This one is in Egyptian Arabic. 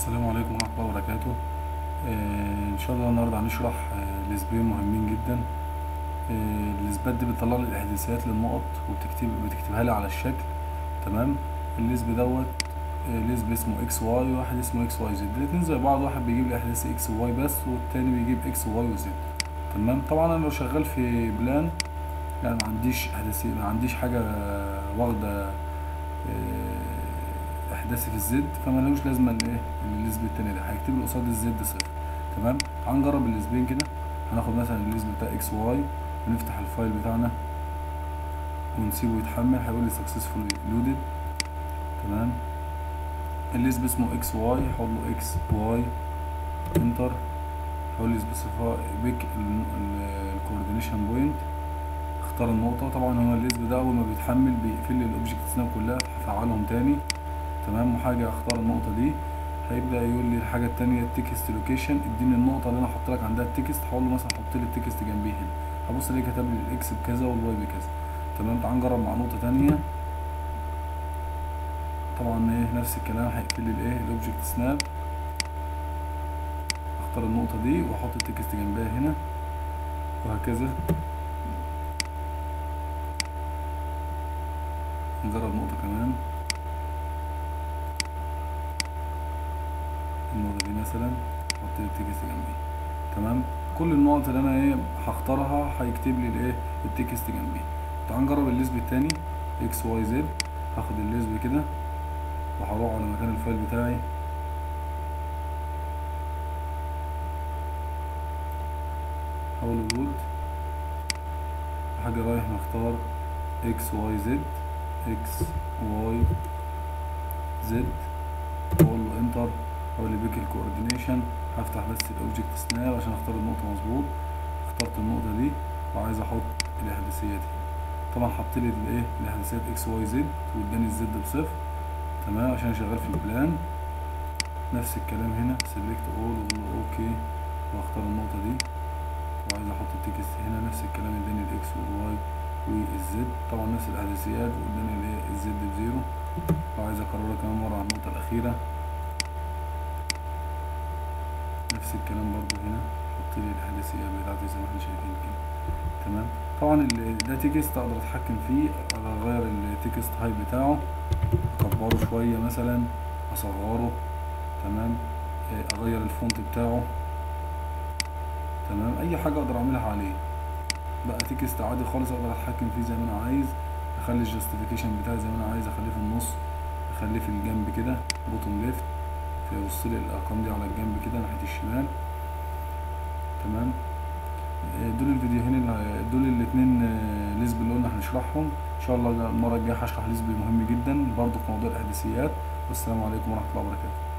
السلام عليكم ورحمة الله وبركاته آه، إن شاء الله النهاردة هنشرح آه، لسبين مهمين جدا آه، الإثبات دي بتطلع لي الإحداثيات للنقط وبتكتب بتكتبها لي على الشكل تمام الليسب دوت آه، ليسب اسمه اكس واي وواحد اسمه اكس واي زد الاتنين زي بعض واحد بيجيب لي إحداث اكس وواي بس والتاني بيجيب اكس وواي وزد تمام طبعا أنا لو شغال في بلان يعني ما عنديش إحداثية ما عنديش حاجة واخدة آه، احداثي في الزد فما لهوش لازمه الايه الليسب التاني ده هيكتب لي قصاد الزد صفر تمام تعال نجرب الليسبين كده هناخد مثلا الليسب بتاع اكس واي ونفتح الفايل بتاعنا ونسيبه يتحمل هيقول لي سكسسفول لودد تمام الليسب اسمه اكس واي هحط له اكس واي انتر هقول لي سبيسيفاي بيك الكوردينيشن بوينت اختار النقطة طبعا هو الليسب ده أول ما بيتحمل بيقفل لي الأوبجكت سناب كلها هفعلهم تاني تمام وحاجة اختار النقطة دي هيبدأ يقول لي الحاجة التانية التكست لوكيشن اديني النقطة اللي انا احط لك عندها التكست هقول له مثلا حط لي التكست جنبيه هنا هبص الاقيه كتب لي الاكس بكذا والواي بكذا تمام تعال نجرب مع نقطة تانية طبعا ايه نفس الكلام هيقفل لي الايه الاوبجكت سناب اختار النقطة دي واحط التكست جنبها هنا وهكذا نجرب نقطة كمان النقطة دي مثلا احط لي التكست جنبي تمام كل النقط اللي انا ايه هختارها هيكتب لي الايه التكست جنبي تعال نجرب الليسب التاني اكس واي زد هاخد الليسب كده وهروح على مكان الفايل بتاعي هقول له لود حاجة رايح مختار اكس واي زد اكس واي زد اقول له انتر اقول لي بيك الكوردينيشن هفتح بس الاوبجكت سناب عشان اختار النقطة مظبوط اخترت النقطة دي وعايز احط الاحداثيات طبعا حط لي الايه الاحداثيات اكس واي زد واداني الزد بصفر تمام عشان شغال في البلان نفس الكلام هنا سيلكت اول واقول له اوكي واختار النقطة دي وعايز احط التكست هنا نفس الكلام اداني الاكس والواي والزد طبعا نفس الاحداثيات واداني الايه الزد بزيرو وعايز اكررها كمان مرة على النقطة الأخيرة نفس الكلام برضو هنا حط لي الاحداثيات بتاعتي زي ما احنا شايفين كده تمام طبعا ال- ده تكست اقدر اتحكم فيه اقدر اغير التكست هايت بتاعه اكبره شويه مثلا اصغره تمام آه، اغير الفونت بتاعه تمام اي حاجه اقدر اعملها عليه بقى تكست عادي خالص اقدر اتحكم فيه زي ما انا عايز اخلي الجاستيفيكيشن بتاعي زي ما انا عايز اخليه في النص اخليه في الجنب كده بوتوم ليفت فيبص لي الارقام دي على الجنب كده ناحيه الشمال تمام آه، دول الفيديوهين اللي دول الاثنين ليسب اللي قلنا هنشرحهم ان شاء الله المره الجايه هشرح ليسب مهم جدا برضه في موضوع الاحداثيات والسلام عليكم ورحمه الله وبركاته